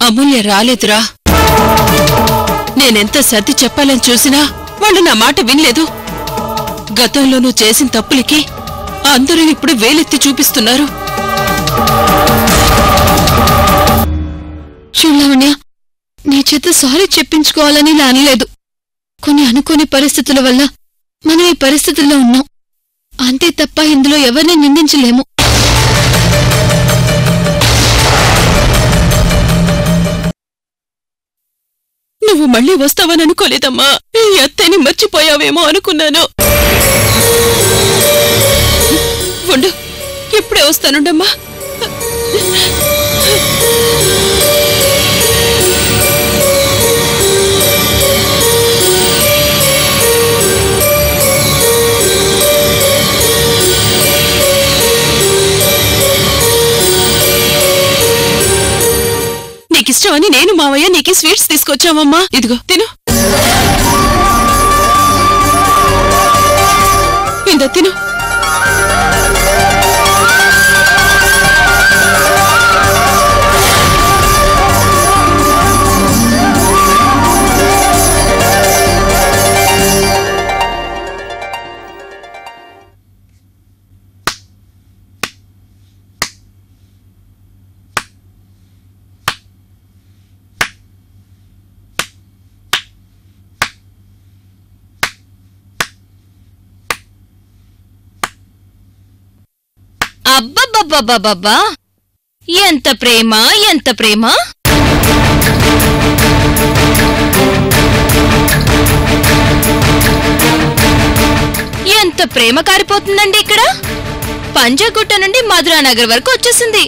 అమూల్య రాలేదురా నేనెంత సర్ది చెప్పాలని చూసినా వాళ్ళు నా మాట వినలేదు గతంలో నువ్వు చేసిన తప్పులకి అందరూ ఇప్పుడు వేలెత్తి చూపిస్తున్నారు చూడలావణ్య నీ చేత సారీ చెప్పించుకోవాలని ఇలా అనలేదు కొన్ని అనుకోని పరిస్థితుల వల్ల మనం ఈ పరిస్థితుల్లో ఉన్నాం అంతే తప్ప ఇందులో ఎవరిని నిందించలేము నువ్వు మళ్ళీ వస్తావని అనుకోలేదమ్మా ఈ అత్తని మర్చిపోయావేమో అనుకున్నాను ఉండు ఇప్పుడే వస్తానుండమ్మా నీకిష్టమని నేను మావయ్య నీకు స్వీట్స్ తీసుకొచ్చామమ్మా ఇదిగో తిను ఇందో తిను అబ్బబ్బబ్బబ్బబ్బా ఎంత ప్రేమ ఎంత ప్రేమ ఎంత ప్రేమ కారిపోతుందండి ఇక్కడ పంజాగుట్ట నుండి మధురానగర్ వరకు వచ్చేసింది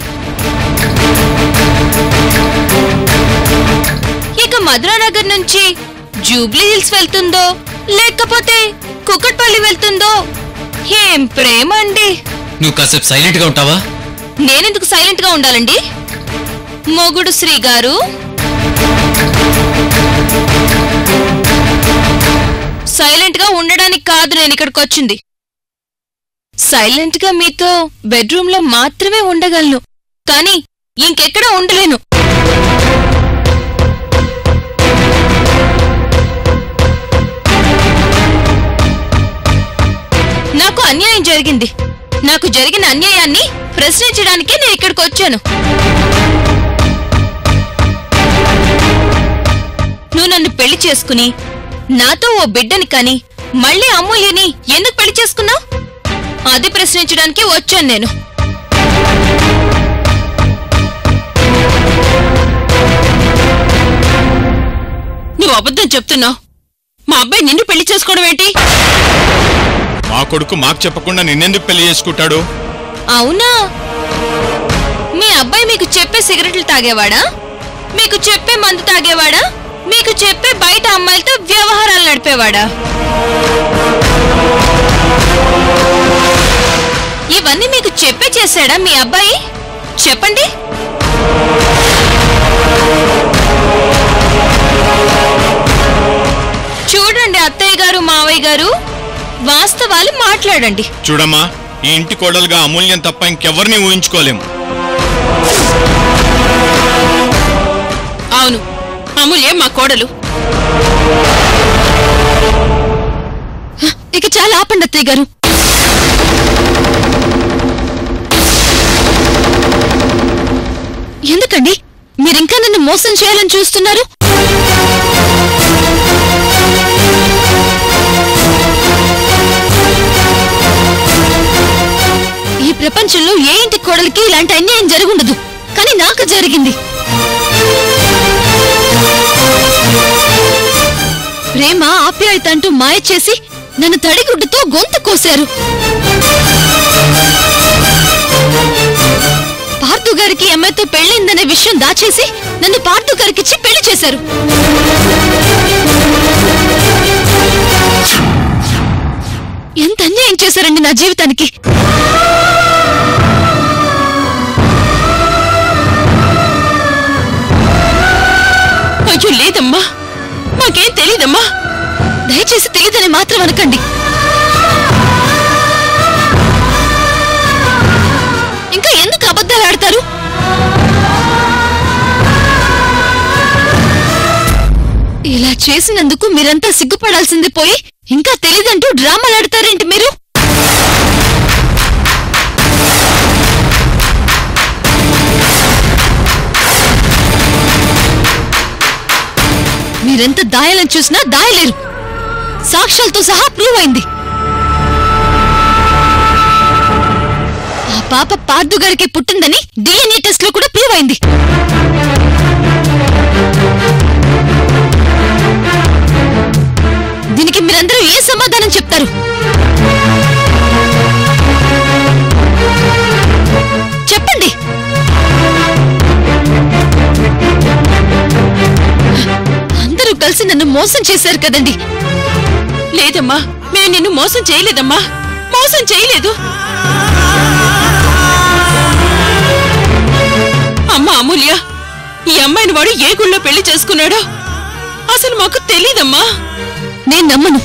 ఇక మధురానగర్ నుంచి జూబ్లీ హిల్స్ వెళ్తుందో లేకపోతే కుకట్పల్లి వెళ్తుందో ఏం ప్రేమ అండి నువ్వు కాసేపు సైలెంట్ గా ఉంటావా నేనెందుకు సైలెంట్ గా ఉండాలండి మొగుడు శ్రీ గారు సైలెంట్ గా ఉండడానికి కాదు నేను ఇక్కడికి వచ్చింది సైలెంట్ గా మీతో బెడ్రూమ్ లో మాత్రమే ఉండగలను కానీ ఇంకెక్కడా ఉండలేను నాకు అన్యాయం జరిగింది నాకు జరిగిన అన్యాయాన్ని ప్రశ్నించడానికే నేను ఇక్కడికి వచ్చాను నువ్వు నన్ను పెళ్లి చేసుకుని నాతో ఓ బిడ్డని కని మళ్ళీ అమూల్యని ఎందుకు పెళ్లి చేసుకున్నావు అది ప్రశ్నించడానికి వచ్చాను నేను నువ్వు అబద్ధం చెప్తున్నావు మా అబ్బాయి నిన్ను పెళ్లి చేసుకోవడం ఏంటి మా కొడుకు మాకు చెప్పకుండా నిన్నెందుకు పెళ్లి చేసుకుంటాడు అవునా మీ అబ్బాయి మీకు చెప్పే సిగరెట్లు తాగేవాడా మీకు చెప్పే మందు తాగేవాడా మీకు చెప్పే బయట అమ్మాయిలతో వ్యవహారాలు నడిపేవాడా ఇవన్నీ మీకు చెప్పే చేశాడా మీ అబ్బాయి చెప్పండి చూడండి అత్తయ్య గారు మావయ్య గారు వాస్తవాలు మాట్లాడండి చూడమ్మా ఈ ఇంటి కోడలుగా అమూల్యం తప్ప ఇంకెవరిని ఊహించుకోలేము అవును అమూల్య మా కోడలు ఇక చాలా ఆపండి అత్తయ్య గారు ఎందుకండి మీరింకా నన్ను మోసం చేయాలని చూస్తున్నారు ఈ ప్రపంచంలో ఏ ఇంటి కోడలికి ఇలాంటి అన్యాయం జరుగుండదు కానీ నాకు జరిగింది ప్రేమ ఆప్యాయత అంటూ మాయ చేసి నన్ను తడిగుడ్డుతో గొంతు కోశారు పార్థు గారికి అమ్మాయితో పెళ్ళిందనే విషయం దాచేసి నన్ను పార్థు గారికిచ్చి పెళ్లి చేశారు ఎంత అన్యాయం చేశారండి నా జీవితానికి అయ్యో లేదమ్మా మాకేం తెలీదమ్మా దయచేసి తెలియదని మాత్రం అనకండి ఇంకా ఎందుకు అబద్ధాలు ఆడతారు ఇలా చేసినందుకు మీరంతా సిగ్గుపడాల్సింది పోయి ఇంకా తెలీదంటూ డ్రామాలాడతారేంటి మీరు మీరెంత దాయాలని చూసినా దాయలేరు సాక్ష్యాలతో సహా ప్రూవ్ అయింది ఆ పాప పార్దు గారికి పుట్టిందని డిఎన్ఏ టెస్ట్ లో కూడా ప్రూవ్ అయింది దీనికి మీరందరూ ఏ సమాధానం చెప్తారు చెప్పండి అందరూ కలిసి నన్ను మోసం చేశారు కదండి లేదమ్మా మేము నిన్ను మోసం చేయలేదమ్మా మోసం చేయలేదు అమ్మా అమూల్య ఈ అమ్మాయిని వాడు ఏ గుళ్ళో పెళ్లి చేసుకున్నాడో అసలు మాకు తెలీదమ్మా నేను నమ్మను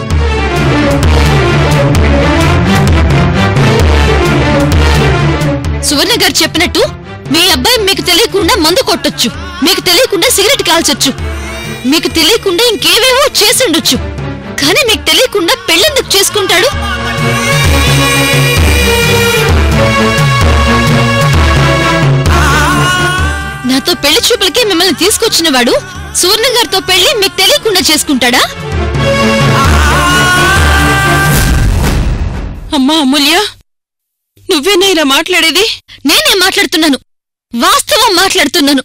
సువర్ణ గారు చెప్పినట్టు మీ అబ్బాయి మీకు తెలియకుండా మందు కొట్టొచ్చు మీకు తెలియకుండా సిగరెట్ కాల్చొచ్చు మీకు తెలియకుండా ఇంకేవేవో చేసుండొచ్చు కానీ మీకు తెలియకుండా పెళ్ళెందుకు చేసుకుంటాడు నాతో పెళ్లి చూపులకి మిమ్మల్ని తీసుకొచ్చిన వాడు సువర్ణ గారితో పెళ్లి మీకు తెలియకుండా చేసుకుంటాడా అమ్మా అమూల్య నువ్వేనా ఇలా మాట్లాడేది నేనే మాట్లాడుతున్నాను వాస్తవం మాట్లాడుతున్నాను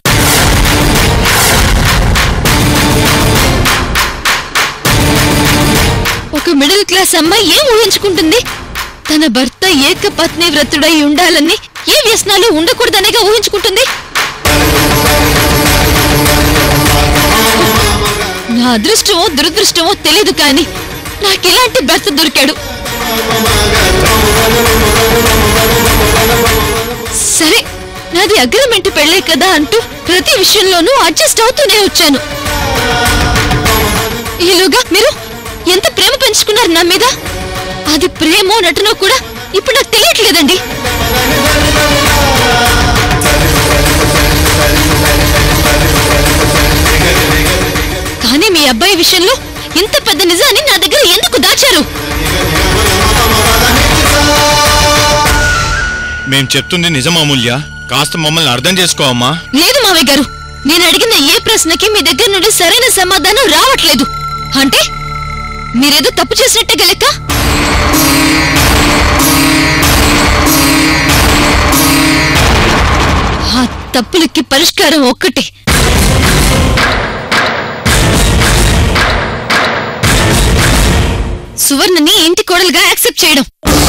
ఒక మిడిల్ క్లాస్ అమ్మాయి ఏం ఊహించుకుంటుంది తన భర్త ఏకపత్ని వ్రతుడై ఉండాలని ఏ వ్యసనాలు ఉండకూడదనేగా ఊహించుకుంటుంది నా అదృష్టమో దురదృష్టమో తెలియదు కానీ నాకు ఇలాంటి భర్త దొరికాడు సరే నాది అగ్రిమెంట్ పెళ్ళే కదా అంటూ ప్రతి విషయంలోనూ అడ్జస్ట్ అవుతూనే వచ్చాను ఈలోగా మీరు ఎంత ప్రేమ పెంచుకున్నారు నా మీద అది ప్రేమో నటనో కూడా ఇప్పుడు నాకు తెలియట్లేదండి కానీ మీ అబ్బాయి విషయంలో ఇంత పెద్ద నిజాన్ని నా దగ్గర ఎందుకు దాచారు మేం చెప్తుంది నిజం అమూల్య కాస్త మమ్మల్ని అర్థం చేసుకో అమ్మా లేదు మావయ్య గారు నేను అడిగిన ఏ ప్రశ్నకి మీ దగ్గర నుండి సరైన సమాధానం రావట్లేదు అంటే మీరేదో తప్పు చేసినట్టే గలెక్క ఆ తప్పులకి పరిష్కారం ఒక్కటే సువర్ణని ఇంటి కోడలుగా యాక్సెప్ట్ చేయడం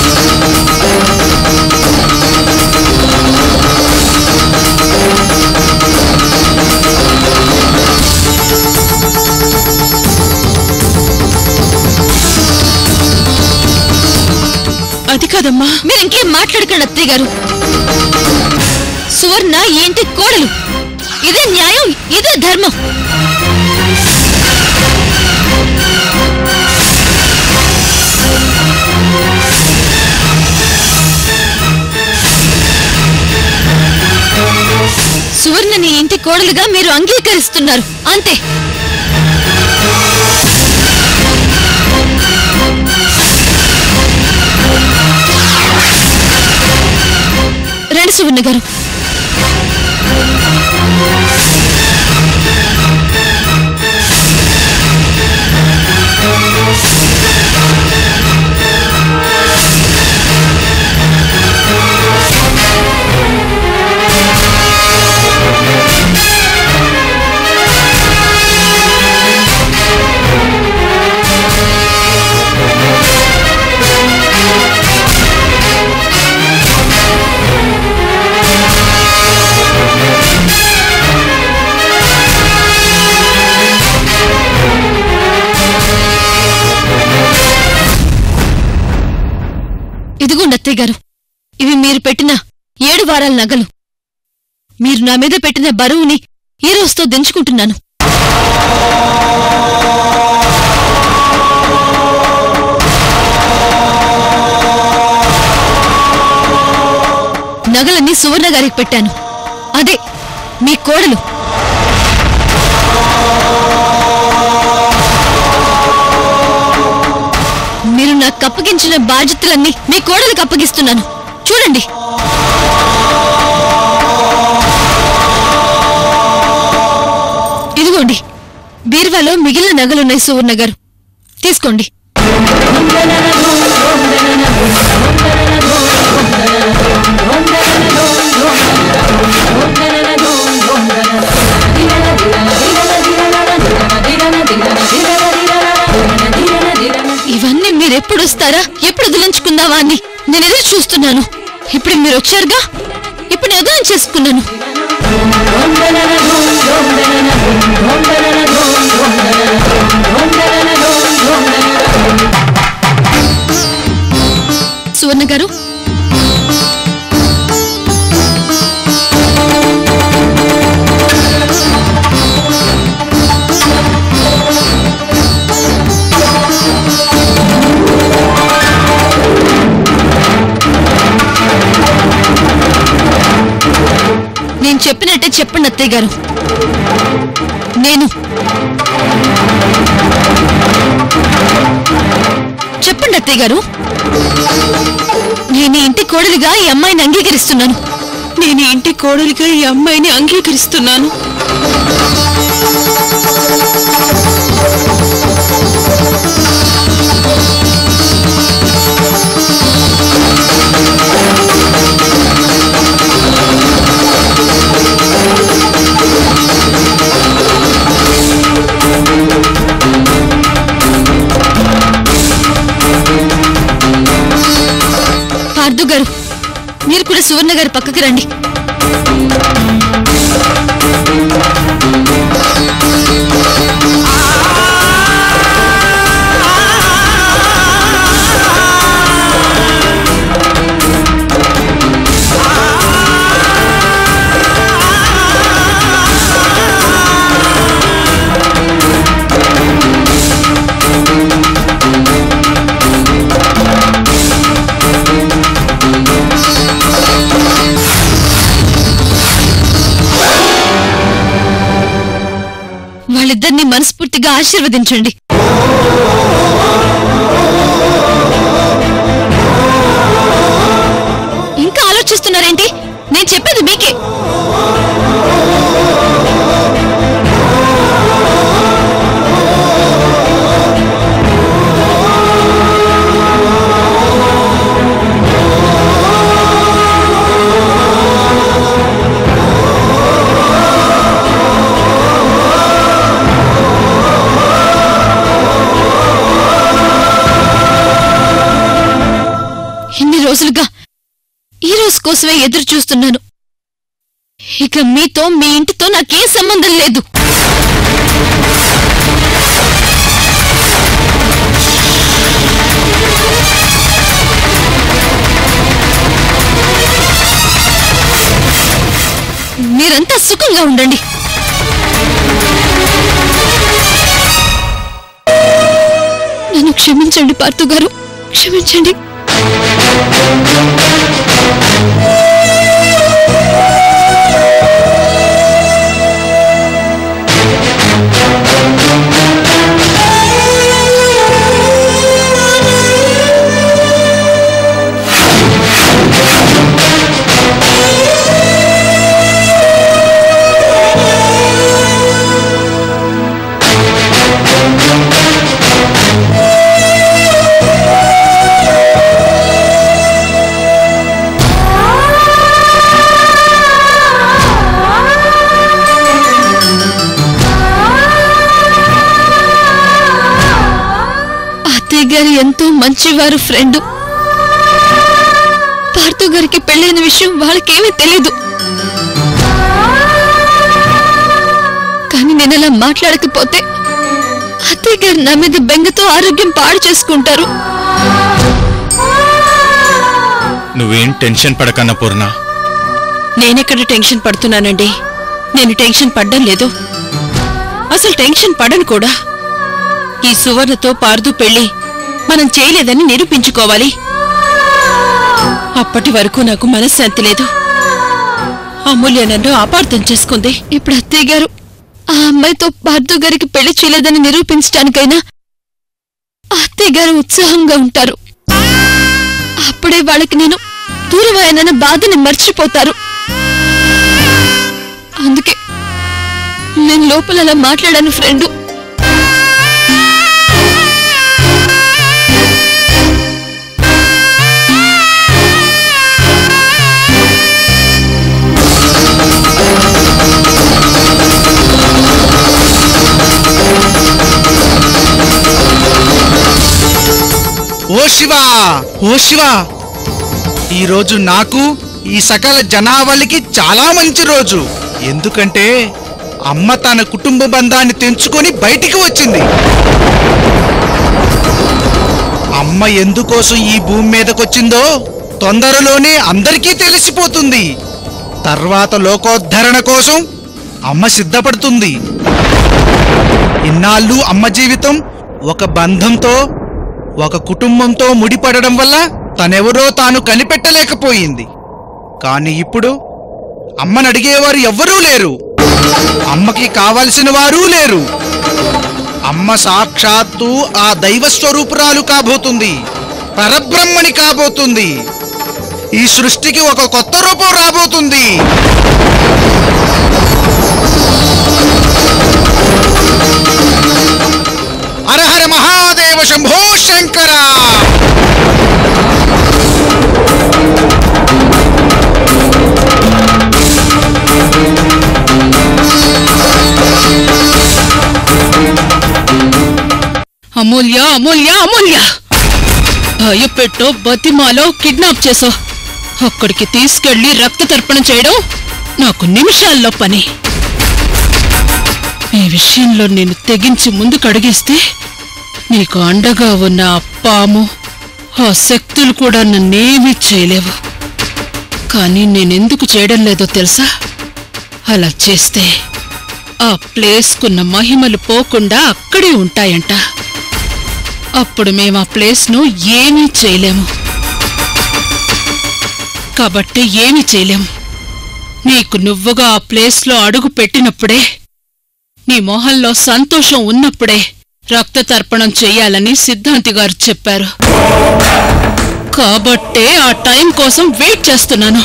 అది కాదమ్మా మీరు ఇంకేం మాట్లాడకండి అత్తయ్య గారు సువర్ణ ఈ ఇంటి కోడలు ఇదే న్యాయం ఇదే ధర్మం సువర్ణని ఈ ఇంటి కోడలుగా మీరు అంగీకరిస్తున్నారు అంతే రండి సువర్ణ గారు ఇదిగోండి అత్తయ్య గారు ఇవి మీరు పెట్టిన ఏడు వారాల నగలు మీరు నా మీద పెట్టిన బరువుని ఈ రోజుతో దించుకుంటున్నాను నగలన్నీ సువర్ణ గారికి పెట్టాను అదే మీ కోడలు అప్పగించిన బాధ్యతలన్నీ మీ కోడలికి అప్పగిస్తున్నాను చూడండి ఇదిగోండి బీర్వాలో మిగిలిన నగలున్నాయి సువర్ణ గారు తీసుకోండి ఇవన్నీ మీరు ఎప్పుడు వస్తారా ఎప్పుడు వదిలించుకుందావా అని నేను ఎదురు చూస్తున్నాను ఇప్పుడు మీరు వచ్చారుగా ఇప్పుడు నేను వదిలించేసుకున్నాను చేసుకున్నాను సువర్ణ గారు నేను చెప్పినట్టే చెప్పండి అత్తయ్య గారు నేను చెప్పండి అత్తయ్య గారు నేను ఈ ఇంటి కోడలిగా ఈ అమ్మాయిని అంగీకరిస్తున్నాను నేను ఈ ఇంటి కోడలిగా ఈ అమ్మాయిని అంగీకరిస్తున్నాను పార్థు గారు మీరు కూడా సువర్ణ గారి పక్కకి రండి వాళ్ళిద్దరిని మనస్ఫూర్తిగా ఆశీర్వదించండి ఇంకా ఆలోచిస్తున్నారేంటి నేను చెప్పేది మీకే ఇన్ని రోజులుగా ఈ రోజు కోసమే ఎదురు చూస్తున్నాను ఇక మీతో మీ ఇంటితో నాకే సంబంధం లేదు మీరంతా సుఖంగా ఉండండి నన్ను క్షమించండి పార్థు గారు క్షమించండి అత్తయ్య గారు ఎంతో మంచివారు ఫ్రెండ్ పార్థు గారికి పెళ్ళైన విషయం వాళ్ళకేమీ తెలీదు కానీ నేను అలా మాట్లాడకపోతే అత్తయ్య గారు నా మీద బెంగతో ఆరోగ్యం పాడు చేసుకుంటారు నువ్వేం టెన్షన్ పడకన్న పూర్ణ నేనెక్కడ టెన్షన్ పడుతున్నానండి నేను టెన్షన్ పడ్డం లేదు అసలు టెన్షన్ పడను కూడా ఈ సువర్ణతో పార్దు పెళ్లి మనం చేయలేదని నిరూపించుకోవాలి అప్పటి వరకు నాకు మనశ్శాంతి లేదు అమూల్య నన్ను అపార్థం చేసుకుంది ఇప్పుడు అత్తయ్య గారు ఆ అమ్మాయితో పార్థు గారికి పెళ్లి చేయలేదని నిరూపించడానికైనా ఆ అత్తయ్య గారు ఉత్సాహంగా ఉంటారు అప్పుడే వాళ్ళకి నేను దూరమయ్యానన్న బాధని మర్చిపోతారు అందుకే నేను లోపల అలా మాట్లాడాను ఫ్రెండు ఓ శివా ఓ శివా ఈరోజు నాకు ఈ సకల జనావళికి చాలా మంచి రోజు ఎందుకంటే అమ్మ తన కుటుంబ బంధాన్ని తెంచుకొని బయటికి వచ్చింది అమ్మ ఎందుకోసం ఈ భూమి మీదకొచ్చిందో తొందరలోనే అందరికీ తెలిసిపోతుంది తర్వాత లోకోద్ధరణ కోసం అమ్మ సిద్ధపడుతుంది ఇన్నాళ్ళు అమ్మ జీవితం ఒక బంధంతో ఒక కుటుంబంతో ముడిపడడం వల్ల తనెవరో తాను కనిపెట్టలేకపోయింది కాని ఇప్పుడు అమ్మని అడిగేవారు ఎవ్వరూ లేరు అమ్మకి కావలసిన వారూ లేరు అమ్మ సాక్షాత్తు ఆ దైవ స్వరూపురాలు కాబోతుంది పరబ్రహ్మని కాబోతుంది ఈ సృష్టికి ఒక కొత్త రూపం రాబోతుంది హరహర మహాదేవ శంభో శంకర అమూల్య అమూల్య అమూల్య భయపెట్టో బతిమాలో కిడ్నాప్ చేసో అక్కడికి తీసుకెళ్లి రక్త తర్పణం చేయడం నాకు నిమిషాల్లో పని ఈ విషయంలో నేను తెగించి ముందుకు అడిగేస్తే నీకు అండగా ఉన్న ఆ పాము ఆ శక్తులు కూడా నన్నేమీ చేయలేవు కానీ నేనెందుకు చేయడం లేదో తెలుసా అలా చేస్తే ఆ ప్లేస్కున్న మహిమలు పోకుండా అక్కడే ఉంటాయంట అప్పుడు మేము ఆ ప్లేస్ను ఏమీ చేయలేము కాబట్టి ఏమీ చేయలేము నీకు నువ్వుగా ఆ ప్లేస్లో అడుగు పెట్టినప్పుడే నీ మొహంలో సంతోషం ఉన్నప్పుడే రక్త తర్పణం చెయ్యాలని సిద్ధాంతి గారు చెప్పారు కాబట్టే ఆ టైం కోసం వెయిట్ చేస్తున్నాను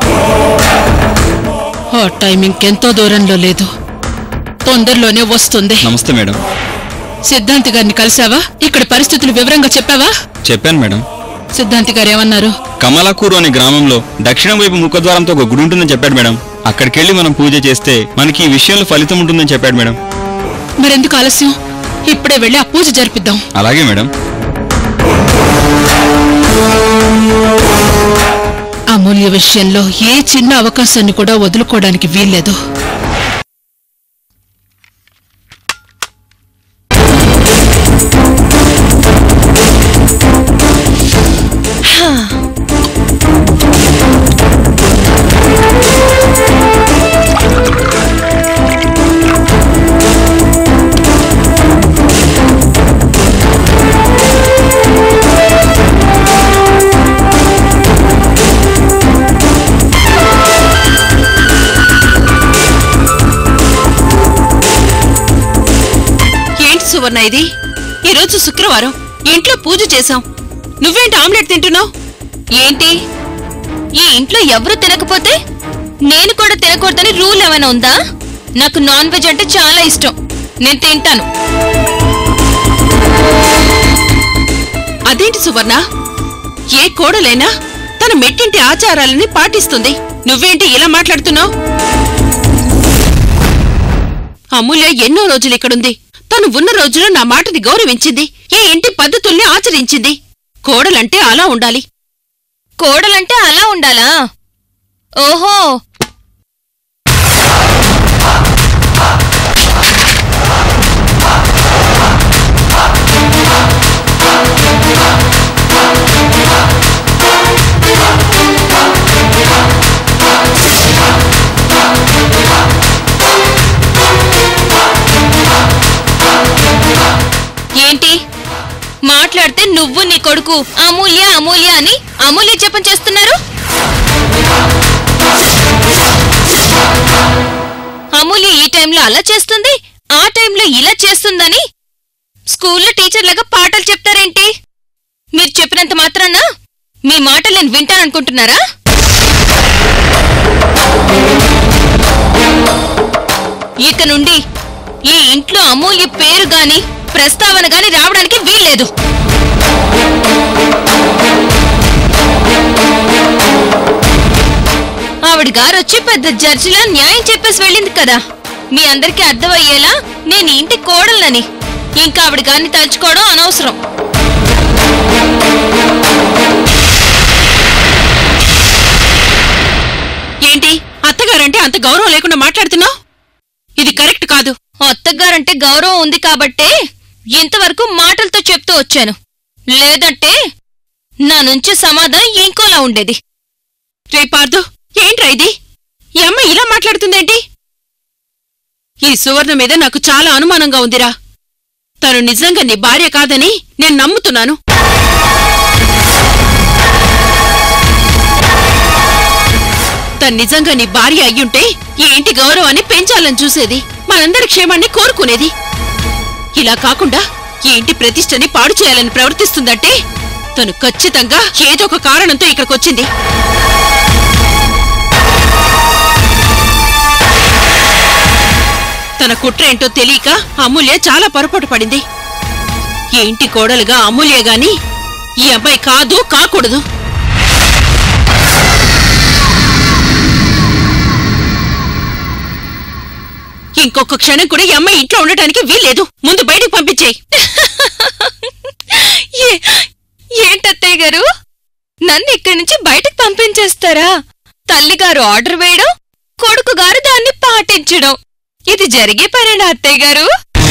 ఆ టైం ఇంకెంతో దూరంలో లేదు తొందరలోనే వస్తుంది నమస్తే మేడం సిద్ధాంతి గారిని కలిసావా ఇక్కడ పరిస్థితులు వివరంగా చెప్పావా చెప్పాను మేడం సిద్ధాంతి గారు ఏమన్నారు కమలాకూరు అనే గ్రామంలో దక్షిణం వైపు ముఖద్వారంతో ఒక గుడి ఉంటుందని చెప్పాడు మేడం అక్కడికెళ్ళి మనం పూజ చేస్తే మనకి ఈ విషయంలో ఫలితం ఉంటుందని చెప్పాడు మేడం మరెందుకు ఆలస్యం ఇప్పుడే వెళ్ళి ఆ పూజ జరిపిద్దాం అలాగే మేడం అమూల్య విషయంలో ఏ చిన్న అవకాశాన్ని కూడా వదులుకోవడానికి వీల్లేదు ఏంటి సువర్ణ ఇది ఈరోజు శుక్రవారం ఇంట్లో పూజ చేశాం నువ్వేంటి ఆమ్లెట్ తింటున్నావు ఏంటి ఈ ఇంట్లో ఎవరు తినకపోతే నేను కూడా తినకూడదని రూల్ ఏమైనా ఉందా నాకు నాన్ వెజ్ అంటే చాలా ఇష్టం నేను తింటాను అదేంటి సువర్ణ ఏ కోడలైనా తన మెట్టింటి ఆచారాలని పాటిస్తుంది నువ్వేంటి ఇలా మాట్లాడుతున్నావు అమూల్య ఎన్నో రోజులు ఇక్కడుంది తను ఉన్న రోజులో నా మాటని గౌరవించింది ఈ ఇంటి పద్ధతుల్ని ఆచరించింది కోడలంటే అలా ఉండాలి కోడలంటే అలా ఉండాలా ఓహో ఏంటి మాట్లాడితే నువ్వు నీ కొడుకు అమూల్య అమూల్య అని అమూల్య జపం చేస్తున్నారు అమూల్య ఈ టైంలో అలా చేస్తుంది ఆ టైంలో ఇలా చేస్తుందని స్కూల్లో టీచర్లాగా పాటలు చెప్తారేంటి మీరు చెప్పినంత మాత్రాన మీ మాటలు నేను వింటాననుకుంటున్నారా ఇక నుండి ఈ ఇంట్లో అమూల్య పేరు గాని ప్రస్తావన గాని రావడానికి వీల్లేదు ఆవిడ గారు వచ్చి పెద్ద జడ్జిలా న్యాయం చెప్పేసి వెళ్ళింది కదా మీ అందరికీ అర్థమయ్యేలా నేను ఈ ఇంటి కోడళ్ళని ఇంకా ఆవిడ గారిని తలుచుకోవడం అనవసరం ఏంటి అత్తగారంటే అంత గౌరవం లేకుండా మాట్లాడుతున్నావు ఇది కరెక్ట్ కాదు అత్తగారంటే గౌరవం ఉంది కాబట్టే ఇంతవరకు మాటలతో చెప్తూ వచ్చాను లేదంటే నా నుంచి సమాధానం ఇంకోలా ఉండేది రే పార్దు ఏంట్రా ఇది ఈ అమ్మ ఇలా మాట్లాడుతుందేంటి ఈ సువర్ణ మీద నాకు చాలా అనుమానంగా ఉందిరా తను నిజంగా నీ భార్య కాదని నేను నమ్ముతున్నాను తను నిజంగా నీ భార్య అయ్యుంటే ఈ ఇంటి గౌరవాన్ని పెంచాలని చూసేది మనందరి క్షేమాన్ని కోరుకునేది ఇలా కాకుండా ఈ ఇంటి ప్రతిష్టని పాడు చేయాలని ప్రవర్తిస్తుందంటే తను ఖచ్చితంగా ఏదో ఒక కారణంతో ఇక్కడికొచ్చింది తన కుట్ర ఏంటో తెలియక అమూల్య చాలా పొరపాటు పడింది ఈ ఇంటి కోడలుగా అమూల్య గాని ఈ అబ్బాయి కాదు కాకూడదు ఇంకొక క్షణం కూడా ఈ అమ్మాయి ఇంట్లో ఉండటానికి వీల్లేదు ముందు బయటకు పంపించేయి ఏ- ఏంటత్తయ్య గారు నన్ను ఇక్కడి నుంచి బయటకు పంపించేస్తారా తల్లిగారు ఆర్డర్ వేయడం కొడుకు గారు దాన్ని పాటించడం ఇది జరిగే పనేనా అత్తయ్య గారు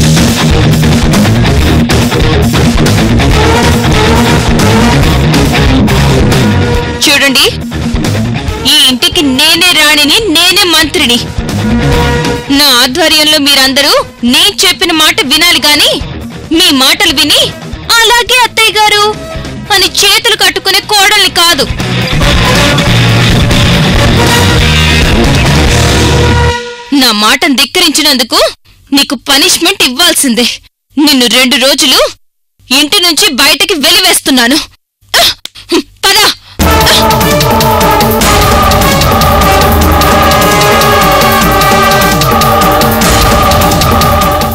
చూడండి ఈ ఇంటికి నేనే రాణిని నేనే మంత్రిని నా ఆధ్వర్యంలో మీరందరూ నేను చెప్పిన మాట వినాలి గాని మీ మాటలు విని అలాగే అత్తయ్య గారు అని చేతులు కట్టుకునే కోడల్ని కాదు నా మాటను ధిక్కరించినందుకు నీకు పనిష్మెంట్ ఇవ్వాల్సిందే నిన్ను రెండు రోజులు ఇంటి నుంచి బయటకి వెలివేస్తున్నాను